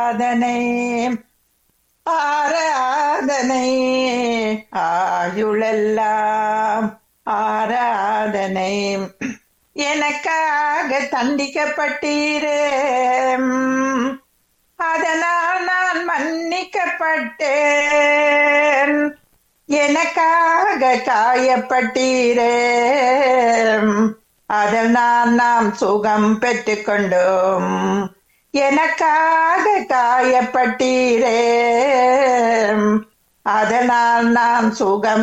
ஆராதனை ஆராதனை ஆயுளெல்லாம் ஆராதனை எனக்காக தண்டிக்கப்பட்டீரே அதனால் நான் மன்னிக்கப்பட்டேன் எனக்காக காயப்பட்டீரே அதனால் நாம் சுகம் பெற்றுக்கொண்டோம் எனக்காக காயப்பட்டீரே அதனால் நாம் சுகம்